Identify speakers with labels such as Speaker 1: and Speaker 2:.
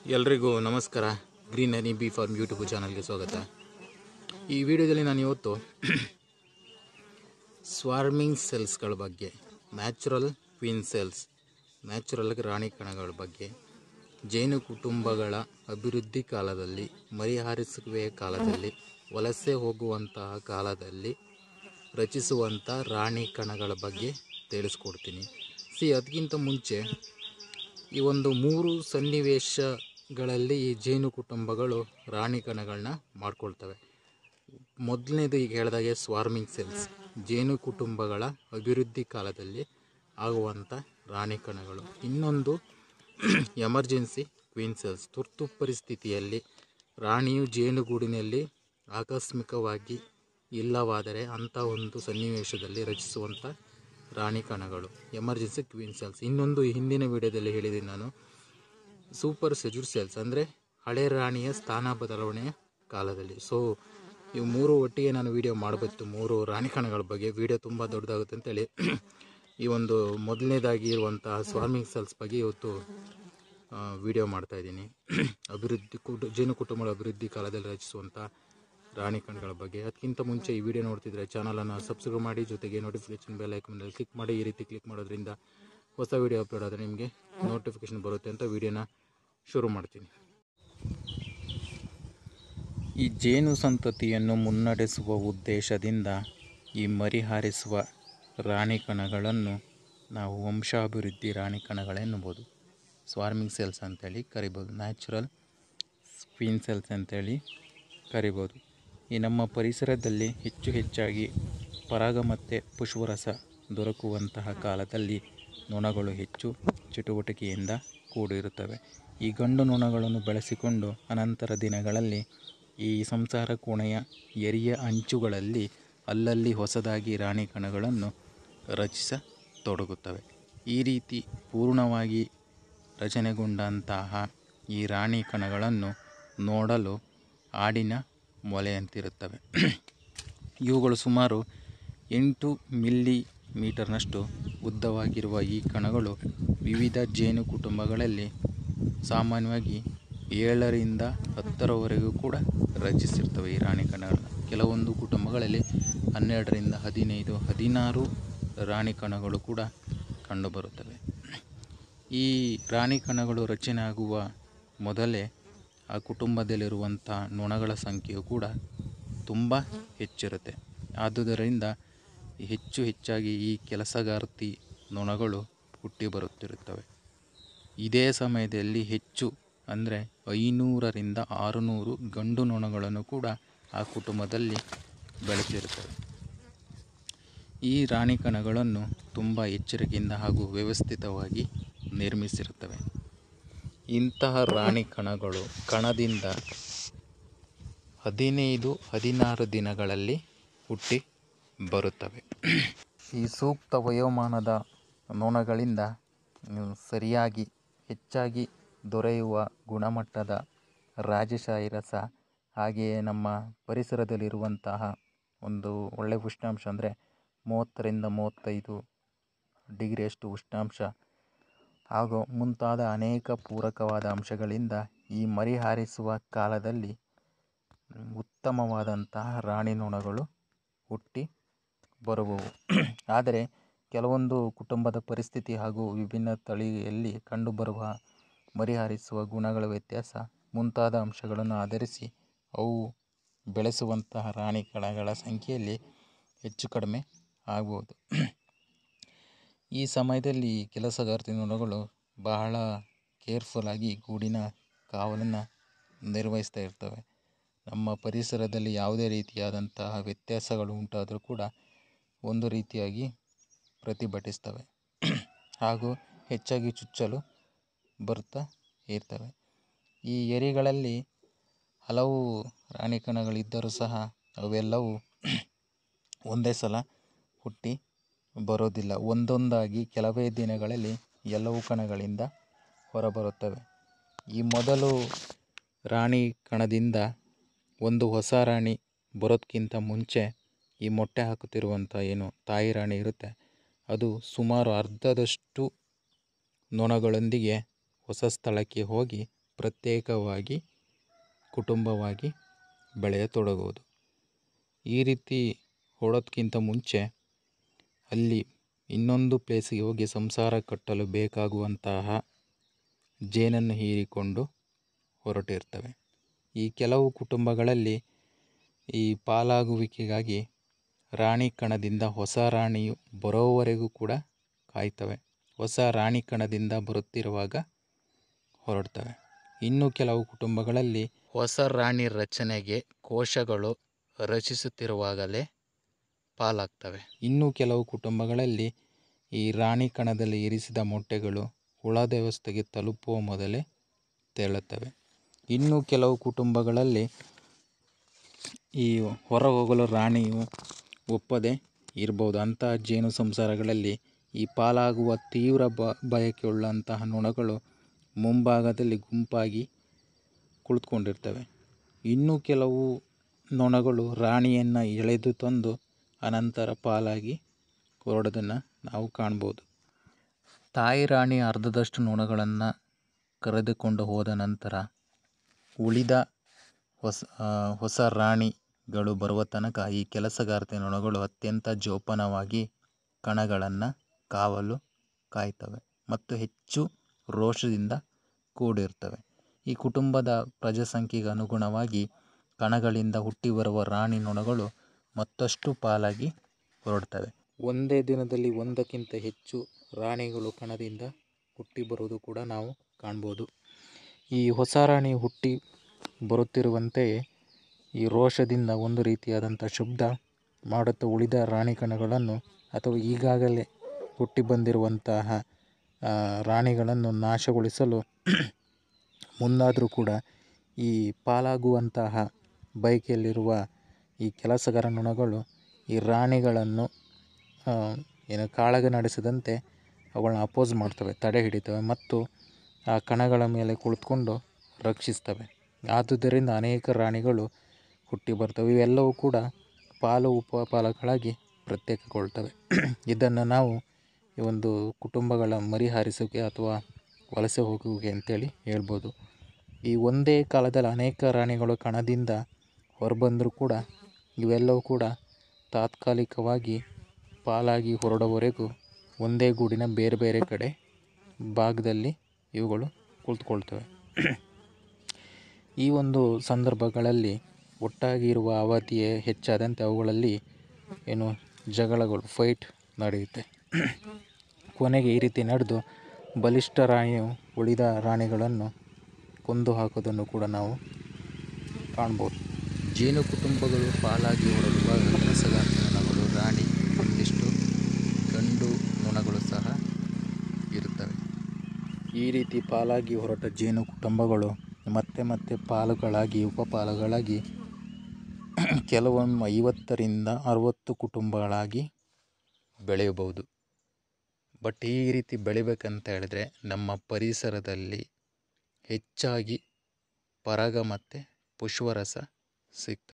Speaker 1: ಎಲ್ರಿಗೂ ನಮಸ್ಕಾರ green honey bee farm YouTube ಚಾನಲ್ಗೆ ಸ್ವಾಗತ ಈ ವಿಡಿಯೋದಲ್ಲಿ ನಾನು ಇವತ್ತು ಸ್ವಾರ್ಮಿಂಗ್ ಸೆಲ್ಸ್ಗಳ ಬಗ್ಗೆ ನ್ಯಾಚುರಲ್ ಕ್ವೀನ್ ಸೆಲ್ಸ್ ನ್ಯಾಚುರಲ್ ರಾಣಿ ಕಣಗಳ ಬಗ್ಗೆ ಜೇನು ಕುಟುಂಬಗಳ ಅಭಿವೃದ್ಧಿ ಕಾಲದಲ್ಲಿ ಮರಿಹಾರಿಸುವಿಕೆಯ ಕಾಲದಲ್ಲಿ ವಲಸೆ ಹೋಗುವಂತಹ ಕಾಲದಲ್ಲಿ ರಚಿಸುವಂಥ ರಾಣಿ ಕಣಗಳ ಬಗ್ಗೆ ತಿಳಿಸ್ಕೊಡ್ತೀನಿ ಸಿ ಅದಕ್ಕಿಂತ ಮುಂಚೆ ಈ ಒಂದು ಮೂರು ಸನ್ನಿವೇಶಗಳಲ್ಲಿ ಈ ಜೇನು ಕುಟುಂಬಗಳು ರಾಣಿ ಕಣಗಳನ್ನ ಮಾಡ್ಕೊಳ್ತವೆ ಮೊದಲನೇದು ಈಗ ಹೇಳಿದಾಗೆ ಸ್ವಾರ್ಮಿಂಗ್ ಸೆಲ್ಸ್ ಜೇನು ಕುಟುಂಬಗಳ ಅಭಿವೃದ್ಧಿ ಕಾಲದಲ್ಲಿ ಆಗುವಂಥ ರಾಣಿ ಕಣಗಳು ಇನ್ನೊಂದು ಎಮರ್ಜೆನ್ಸಿ ಕ್ವೀನ್ ಸೆಲ್ಸ್ ತುರ್ತು ಪರಿಸ್ಥಿತಿಯಲ್ಲಿ ರಾಣಿಯು ಜೇನುಗೂಡಿನಲ್ಲಿ ಆಕಸ್ಮಿಕವಾಗಿ ಇಲ್ಲವಾದರೆ ಅಂಥ ಒಂದು ಸನ್ನಿವೇಶದಲ್ಲಿ ರಚಿಸುವಂಥ ರಾಣಿ ಕಣಗಳು ಎಮರ್ಜೆನ್ಸಿ ಕ್ವೀನ್ ಸೆಲ್ಸ್ ಇನ್ನೊಂದು ಹಿಂದಿನ ವಿಡಿಯೋದಲ್ಲಿ ಹೇಳಿದ್ದೀನಿ ನಾನು ಸೂಪರ್ ಸೆಜುರ್ ಸೆಲ್ಸ್ ಅಂದರೆ ಹಳೆ ರಾಣಿಯ ಸ್ಥಾನ ಬದಲಾವಣೆಯ ಕಾಲದಲ್ಲಿ ಸೊ ಇವು ಮೂರು ಒಟ್ಟಿಗೆ ನಾನು ವಿಡಿಯೋ ಮಾಡಬೇಕು ಮೂರು ರಾಣಿ ಕಣಗಳ ಬಗ್ಗೆ ವಿಡಿಯೋ ತುಂಬ ದೊಡ್ಡದಾಗುತ್ತೆ ಅಂತೇಳಿ ಈ ಒಂದು ಮೊದಲನೇದಾಗಿ ಇರುವಂತಹ ಸ್ವಾರ್ಮಿಂಗ್ ಸೆಲ್ಸ್ ಬಗ್ಗೆ ಇವತ್ತು ವಿಡಿಯೋ ಮಾಡ್ತಾ ಇದ್ದೀನಿ ಅಭಿವೃದ್ಧಿ ಕುಟು ಜೇನು ಕುಟುಂಬಗಳ ಅಭಿವೃದ್ಧಿ ಕಾಲದಲ್ಲಿ ರಚಿಸುವಂಥ ರಾಣಿ ಕಣ್ಗಳ ಬಗ್ಗೆ ಅದಕ್ಕಿಂತ ಮುಂಚೆ ಈ ವಿಡಿಯೋ ನೋಡ್ತಿದ್ರೆ ಚಾನಲನ್ನು ಸಬ್ಸ್ಕ್ರೈಬ್ ಮಾಡಿ ಜೊತೆಗೆ ನೋಟಿಫಿಕೇಶನ್ ಬೆಲ್ ಐಕನ್ನಲ್ಲಿ ಕ್ಲಿಕ್ ಮಾಡಿ ಈ ರೀತಿ ಕ್ಲಿಕ್ ಮಾಡೋದ್ರಿಂದ ಹೊಸ ವಿಡಿಯೋ ಅಪ್ಲೋಡ್ ಆದರೆ ನಿಮಗೆ ನೋಟಿಫಿಕೇಶನ್ ಬರುತ್ತೆ ಅಂತ ವಿಡಿಯೋನ ಶುರು ಮಾಡ್ತೀನಿ ಈ ಜೇನು ಸಂತತಿಯನ್ನು ಮುನ್ನಡೆಸುವ ಉದ್ದೇಶದಿಂದ ಈ ಮರಿ ಹಾರಿಸುವ ರಾಣಿ ಕಣಗಳನ್ನು ನಾವು ವಂಶಾಭಿವೃದ್ಧಿ ರಾಣಿ ಕಣಗಳೆನ್ನುಬೋದು ಸ್ವಾರ್ಮಿಂಗ್ ಸೆಲ್ಸ್ ಅಂತೇಳಿ ಕರಿಬೋದು ನ್ಯಾಚುರಲ್ ಕ್ವೀನ್ ಸೆಲ್ಸ್ ಅಂತೇಳಿ ಕರಿಬೋದು ಈ ನಮ್ಮ ಪರಿಸರದಲ್ಲಿ ಹೆಚ್ಚು ಹೆಚ್ಚಾಗಿ ಪರಾಗ ಮತ್ತು ಪುಷ್ಪರಸ ದೊರಕುವಂತಹ ಕಾಲದಲ್ಲಿ ನೊಣಗಳು ಹೆಚ್ಚು ಚಟುವಟಿಕೆಯಿಂದ ಕೂಡಿರುತ್ತವೆ ಈ ಗಂಡು ನೊಣಗಳನ್ನು ಬೆಳೆಸಿಕೊಂಡು ಅನಂತರ ದಿನಗಳಲ್ಲಿ ಈ ಸಂಸಾರ ಕೋಣೆಯ ಎರಿಯ ಅಂಚುಗಳಲ್ಲಿ ಅಲ್ಲಲ್ಲಿ ಹೊಸದಾಗಿ ರಾಣಿ ಕಣಗಳನ್ನು ರಚಿಸತೊಡಗುತ್ತವೆ ಈ ರೀತಿ ಪೂರ್ಣವಾಗಿ ರಚನೆಗೊಂಡಂತಹ ಈ ರಾಣಿ ಕಣಗಳನ್ನು ನೋಡಲು ಆಡಿನ ಮೊಲೆಯಂತಿರುತ್ತವೆ ಇವುಗಳು ಸುಮಾರು ಎಂಟು ಮಿಲ್ಲಿ ಮೀಟರ್ನಷ್ಟು ಉದ್ದವಾಗಿರುವ ಈ ಕಣಗಳು ವಿವಿಧ ಜೇನು ಕುಟುಂಬಗಳಲ್ಲಿ ಸಾಮಾನ್ಯವಾಗಿ ಏಳರಿಂದ ಹತ್ತರವರೆಗೂ ಕೂಡ ರಚಿಸಿರ್ತವೆ ಈ ರಾಣಿ ಕಣಗಳನ್ನ ಕೆಲವೊಂದು ಕುಟುಂಬಗಳಲ್ಲಿ ಹನ್ನೆರಡರಿಂದ ಹದಿನೈದು ಹದಿನಾರು ರಾಣಿ ಕಣಗಳು ಕೂಡ ಕಂಡುಬರುತ್ತವೆ ಈ ರಾಣಿ ಕಣಗಳು ರಚನೆ ಆಗುವ ಮೊದಲೇ ಆ ಕುಟುಂಬದಲ್ಲಿರುವಂಥ ನೊಣಗಳ ಸಂಖ್ಯೆಯು ಕೂಡ ತುಂಬ ಹೆಚ್ಚಿರುತ್ತೆ ಆದುದರಿಂದ ಹೆಚ್ಚು ಹೆಚ್ಚಾಗಿ ಈ ಕೆಲಸಗಾರ್ತಿ ನೊಣಗಳು ಹುಟ್ಟಿ ಬರುತ್ತಿರುತ್ತವೆ ಇದೇ ಸಮಯದಲ್ಲಿ ಹೆಚ್ಚು ಅಂದರೆ ಐನೂರರಿಂದ ಆರುನೂರು ಗಂಡು ನೊಣಗಳನ್ನು ಕೂಡ ಆ ಕುಟುಂಬದಲ್ಲಿ ಬೆಳೆತಿರುತ್ತವೆ ಈ ರಾಣಿ ಕಣಗಳನ್ನು ತುಂಬ ಎಚ್ಚರಿಕೆಯಿಂದ ಹಾಗೂ ವ್ಯವಸ್ಥಿತವಾಗಿ ನಿರ್ಮಿಸಿರುತ್ತವೆ ಇಂತಹ ರಾಣಿ ಕಣಗಳು ಕಣದಿಂದ ಹದಿನೈದು ಹದಿನಾರು ದಿನಗಳಲ್ಲಿ ಹುಟ್ಟಿ ಬರುತ್ತವೆ ಈ ಸೂಕ್ತ ವಯೋಮಾನದ ನೊಣಗಳಿಂದ ಸರಿಯಾಗಿ ಹೆಚ್ಚಾಗಿ ದೊರೆಯುವ ಗುಣಮಟ್ಟದ ರಾಜಶಾಹಿ ರಸ ಹಾಗೆಯೇ ನಮ್ಮ ಪರಿಸರದಲ್ಲಿರುವಂತಹ ಒಂದು ಒಳ್ಳೆಯ ಉಷ್ಣಾಂಶ ಅಂದರೆ ಮೂವತ್ತರಿಂದ ಮೂವತ್ತೈದು ಡಿಗ್ರಿಯಷ್ಟು ಉಷ್ಣಾಂಶ ಹಾಗೂ ಮುಂತಾದ ಅನೇಕ ಪೂರಕವಾದ ಅಂಶಗಳಿಂದ ಈ ಮರಿ ಹಾರಿಸುವ ಕಾಲದಲ್ಲಿ ಉತ್ತಮವಾದಂತಹ ರಾಣಿ ನೊಣಗಳು ಹುಟ್ಟಿ ಬರುವವು ಆದರೆ ಕೆಲವೊಂದು ಕುಟುಂಬದ ಪರಿಸ್ಥಿತಿ ಹಾಗೂ ವಿಭಿನ್ನ ತಳಿಯಲ್ಲಿ ಕಂಡುಬರುವ ಮರಿ ಹಾರಿಸುವ ಗುಣಗಳ ವ್ಯತ್ಯಾಸ ಮುಂತಾದ ಅಂಶಗಳನ್ನು ಆಧರಿಸಿ ಅವು ಬೆಳೆಸುವಂತಹ ರಾಣಿ ಕಣಗಳ ಸಂಖ್ಯೆಯಲ್ಲಿ ಹೆಚ್ಚು ಕಡಿಮೆ ಆಗ್ಬೋದು ಈ ಸಮಯದಲ್ಲಿ ಕೆಲಸಗಾರ್ತಿ ನೊಣಗಳು ಬಹಳ ಕೇರ್ಫುಲ್ಲಾಗಿ ಗೂಡಿನ ಕಾವಲನ್ನು ನಿರ್ವಹಿಸ್ತಾ ಇರ್ತವೆ ನಮ್ಮ ಪರಿಸರದಲ್ಲಿ ಯಾವುದೇ ರೀತಿಯಾದಂತಹ ವ್ಯತ್ಯಾಸಗಳು ಉಂಟಾದರೂ ಕೂಡ ಒಂದು ರೀತಿಯಾಗಿ ಪ್ರತಿಭಟಿಸ್ತವೆ ಹಾಗೂ ಹೆಚ್ಚಾಗಿ ಚುಚ್ಚಲು ಬರ್ತಾ ಇರ್ತವೆ ಈ ಎರಿಗಳಲ್ಲಿ ಹಲವು ರಾಣಿ ಕಣಗಳಿದ್ದರೂ ಸಹ ಅವೆಲ್ಲವೂ ಒಂದೇ ಸಲ ಹುಟ್ಟಿ ಬರೋದಿಲ್ಲ ಒಂದೊಂದಾಗಿ ಕೆಲವೇ ದಿನಗಳಲ್ಲಿ ಎಲ್ಲವೂ ಕಣಗಳಿಂದ ಹೊರಬರುತ್ತವೆ ಈ ಮೊದಲು ರಾಣಿ ಕಣದಿಂದ ಒಂದು ಹೊಸ ರಾಣಿ ಬರೋದಕ್ಕಿಂತ ಮುಂಚೆ ಈ ಮೊಟ್ಟೆ ಹಾಕುತ್ತಿರುವಂಥ ಏನು ತಾಯಿ ರಾಣಿ ಇರುತ್ತೆ ಅದು ಸುಮಾರು ಅರ್ಧದಷ್ಟು ನೊಣಗಳೊಂದಿಗೆ ಹೊಸ ಸ್ಥಳಕ್ಕೆ ಹೋಗಿ ಪ್ರತ್ಯೇಕವಾಗಿ ಕುಟುಂಬವಾಗಿ ಬೆಳೆಯತೊಡಗುವುದು ಈ ರೀತಿ ಹೊಡೋದಕ್ಕಿಂತ ಮುಂಚೆ ಅಲ್ಲಿ ಇನ್ನೊಂದು ಪ್ಲೇಸಿಗೆ ಹೋಗಿ ಸಂಸಾರ ಕಟ್ಟಲು ಬೇಕಾಗುವಂತಹ ಜೇನನ್ನು ಹೀರಿಕೊಂಡು ಹೊರಟಿರ್ತವೆ ಈ ಕೆಲವು ಕುಟುಂಬಗಳಲ್ಲಿ ಈ ಪಾಲಾಗುವಿಕೆಗಾಗಿ ರಾಣಿ ಕಣದಿಂದ ಹೊಸ ರಾಣಿಯು ಬರೋವರೆಗೂ ಕೂಡ ಕಾಯ್ತವೆ ಹೊಸ ರಾಣಿ ಕಣದಿಂದ ಬರುತ್ತಿರುವಾಗ ಹೊರಡ್ತವೆ ಇನ್ನು ಕೆಲವು ಕುಟುಂಬಗಳಲ್ಲಿ ಹೊಸ ರಾಣಿ ರಚನೆಗೆ ಕೋಶಗಳು ರಚಿಸುತ್ತಿರುವಾಗಲೇ ಪಾಲಾಗ್ತವೆ ಇನ್ನು ಕೆಲವು ಕುಟುಂಬಗಳಲ್ಲಿ ಈ ರಾಣಿ ಕಣದಲ್ಲಿ ಇರಿಸಿದ ಮೊಟ್ಟೆಗಳು ಹುಳ ವ್ಯವಸ್ಥೆಗೆ ತಲುಪುವ ಮೊದಲೇ ತೇಲುತ್ತವೆ ಇನ್ನು ಕೆಲವು ಕುಟುಂಬಗಳಲ್ಲಿ ಈ ಹೊರ ಹೋಗಲು ರಾಣಿಯು ಒಪ್ಪದೆ ಇರ್ಬೋದು ಅಂತಹ ಜೇನು ಸಂಸಾರಗಳಲ್ಲಿ ಈ ಪಾಲಾಗುವ ತೀವ್ರ ಬ ಬಯಕೆಯುಳ್ಳಂತಹ ನೊಣಗಳು ಮುಂಭಾಗದಲ್ಲಿ ಗುಂಪಾಗಿ ಕುಳಿತುಕೊಂಡಿರ್ತವೆ ಇನ್ನು ಕೆಲವು ನೊಣಗಳು ರಾಣಿಯನ್ನು ಎಳೆದು ತಂದು ಅನಂತರ ಪಾಲಾಗಿ ಹೊರಡೋದನ್ನು ನಾವು ಕಾಣ್ಬೋದು ತಾಯಿ ರಾಣಿ ಅರ್ಧದಷ್ಟು ನೊಣಗಳನ್ನು ಕರೆದುಕೊಂಡು ಹೋದ ನಂತರ ಉಳಿದ ಹೊಸ ಹೊಸ ರಾಣಿಗಳು ಬರುವ ತನಕ ಈ ಕೆಲಸಗಾರ್ತಿ ನೊಣಗಳು ಅತ್ಯಂತ ಜೋಪಾನವಾಗಿ ಕಣಗಳನ್ನು ಕಾವಲು ಕಾಯ್ತವೆ ಮತ್ತು ಹೆಚ್ಚು ರೋಷದಿಂದ ಕೂಡಿರ್ತವೆ ಈ ಕುಟುಂಬದ ಪ್ರಜಾಸಂಖ್ಯೆಗೆ ಅನುಗುಣವಾಗಿ ಕಣಗಳಿಂದ ಹುಟ್ಟಿ ಬರುವ ರಾಣಿ ನೊಣಗಳು ಮತ್ತಷ್ಟು ಪಾಲಾಗಿ ಹೊರಡ್ತವೆ ಒಂದೇ ದಿನದಲ್ಲಿ ಒಂದಕ್ಕಿಂತ ಹೆಚ್ಚು ರಾಣಿಗಳು ಕಣದಿಂದ ಹುಟ್ಟಿ ಬರುವುದು ಕೂಡ ನಾವು ಕಾಣ್ಬೋದು ಈ ಹೊಸ ರಾಣಿ ಹುಟ್ಟಿ ಬರುತ್ತಿರುವಂತೆಯೇ ಈ ರೋಷದಿಂದ ಒಂದು ರೀತಿಯಾದಂಥ ಶಬ್ದ ಮಾಡುತ್ತಾ ಉಳಿದ ರಾಣಿ ಕಣಗಳನ್ನು ಅಥವಾ ಈಗಾಗಲೇ ಹುಟ್ಟಿ ಬಂದಿರುವಂತಹ ರಾಣಿಗಳನ್ನು ನಾಶಗೊಳಿಸಲು ಮುಂದಾದರೂ ಕೂಡ ಈ ಪಾಲಾಗುವಂತಹ ಬಯಕೆಯಲ್ಲಿರುವ ಈ ಕೆಲಸಗಾರ ನೊಣಗಳು ಈ ರಾಣಿಗಳನ್ನು ಏನು ಕಾಳಗ ನಡೆಸದಂತೆ ಅವುಗಳನ್ನ ಅಪೋಸ್ ಮಾಡ್ತವೆ ತಡೆ ಹಿಡಿತವೆ ಮತ್ತು ಆ ಕಣಗಳ ಮೇಲೆ ಕುಳಿತುಕೊಂಡು ರಕ್ಷಿಸ್ತವೆ ಆದುದರಿಂದ ಅನೇಕ ರಾಣಿಗಳು ಹುಟ್ಟಿ ಬರ್ತವೆ ಇವೆಲ್ಲವೂ ಕೂಡ ಪಾಲು ಉಪಪಾಲಗಳಾಗಿ ಪ್ರತ್ಯೇಕಗೊಳ್ತವೆ ಇದನ್ನು ನಾವು ಈ ಒಂದು ಕುಟುಂಬಗಳ ಮರಿ ಹಾರಿಸುವಿಕೆ ಅಥವಾ ವಲಸೆ ಹೋಗುವಿಕೆ ಅಂತೇಳಿ ಹೇಳ್ಬೋದು ಈ ಒಂದೇ ಕಾಲದಲ್ಲಿ ಅನೇಕ ರಾಣಿಗಳು ಕಣದಿಂದ ಹೊರಬಂದರೂ ಕೂಡ ಇವೆಲ್ಲವೂ ಕೂಡ ತಾತ್ಕಾಲಿಕವಾಗಿ ಪಾಲಾಗಿ ಹೊರಡೋವರೆಗೂ ಒಂದೇ ಗೂಡಿನ ಬೇರೆ ಬೇರೆ ಕಡೆ ಭಾಗದಲ್ಲಿ ಇವುಗಳು ಕುಳಿತುಕೊಳ್ತವೆ ಈ ಒಂದು ಸಂದರ್ಭಗಳಲ್ಲಿ ಒಟ್ಟಾಗಿ ಇರುವ ಅವಧಿಯೇ ಹೆಚ್ಚಾದಂತೆ ಅವುಗಳಲ್ಲಿ ಏನು ಜಗಳಗಳು ಫೈಟ್ ನಡೆಯುತ್ತೆ ಕೊನೆಗೆ ಈ ರೀತಿ ನಡೆದು ಬಲಿಷ್ಠ ರಾಣಿಯು ಉಳಿದ ರಾಣಿಗಳನ್ನು ಕೊಂದು ಹಾಕೋದನ್ನು ಕೂಡ ನಾವು ಕಾಣ್ಬೋದು ಜೇನು ಕುಟುಂಬಗಳು ಪಾಲಾಗಿ ಹೊರಡುವ ಕೆಲಸಗಾರ ನೊಣಗಳು ರಾಣಿ ಒಂದಿಷ್ಟು ಗಂಡು ನೊಣಗಳು ಸಹ ಇರುತ್ತವೆ ಈ ರೀತಿ ಪಾಲಾಗಿ ಹೊರಟ ಜೇನು ಕುಟುಂಬಗಳು ಮತ್ತೆ ಮತ್ತೆ ಪಾಲುಗಳಾಗಿ ಉಪಪಾಲುಗಳಾಗಿ ಕೆಲವೊಮ್ಮೆ ಐವತ್ತರಿಂದ ಅರುವತ್ತು ಕುಟುಂಬಗಳಾಗಿ ಬೆಳೆಯಬಹುದು ಬಟ್ ಈ ರೀತಿ ಬೆಳಿಬೇಕಂತ ಹೇಳಿದ್ರೆ ನಮ್ಮ ಪರಿಸರದಲ್ಲಿ ಹೆಚ್ಚಾಗಿ ಪರಾಗ ಮತ್ತು ಪುಷ್ಪರಸ ಸಿಗ್ತದೆ